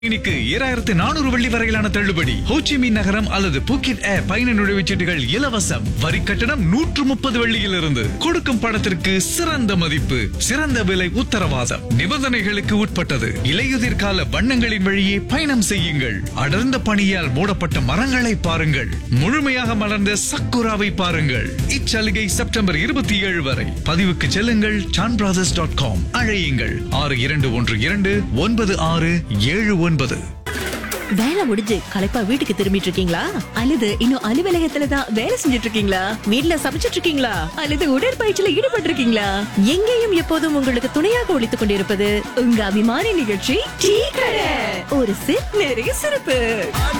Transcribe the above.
இன்னைக்கு ஏழாயிரத்து நானூறு வெள்ளி வரையிலான தள்ளுபடி ஹோச்சிமின் நகரம் அல்லது புக்கிட் ஏர் பயண நுழைவுச்சீட்டுகள் இலவசம் வரி கட்டணம் நூற்று முப்பது வெள்ளியிலிருந்து கொடுக்கும் பணத்திற்கு சிறந்த மதிப்பு சிறந்த விலை உத்தரவாதம் நிபந்தனைகளுக்கு உட்பட்டது இலையுதிர் கால வண்ணங்களின் வழியே பயணம் செய்யுங்கள் அடர்ந்த பனியால் மூடப்பட்ட மரங்களை பாருங்கள் முழுமையாக மலர்ந்த சக்குராவை பாருங்கள் இச்சலுகை செப்டம்பர் இருபத்தி ஏழு வரை பதிவுக்கு செல்லுங்கள் சான் பிராதர்ஸ் டாட் காம் அழையுங்கள் ஆறு இரண்டு ஒன்று இரண்டு ஒன்பது ஆறு ஏழு ஒன்பது வேலை முடிஞ்சு களைப்பா வீட்டுக்கு திரும்பிட்டு இருக்கீங்களா அல்லது இன்னும் அலுவலகத்துல தான் வேலை செஞ்சுட்டு இருக்கீங்களா வீட்ல சமைச்சிட்டு இருக்கீங்களா அல்லது உடற்பயிற்சியில ஈடுபட்டு இருக்கீங்களா எங்கேயும் எப்போதும் உங்களுக்கு துணையாக ஒழித்துக் கொண்டிருப்பது உங்க அபிமானி நிகழ்ச்சி டீ கடை ஒரு சிப் நிறைய சிறப்பு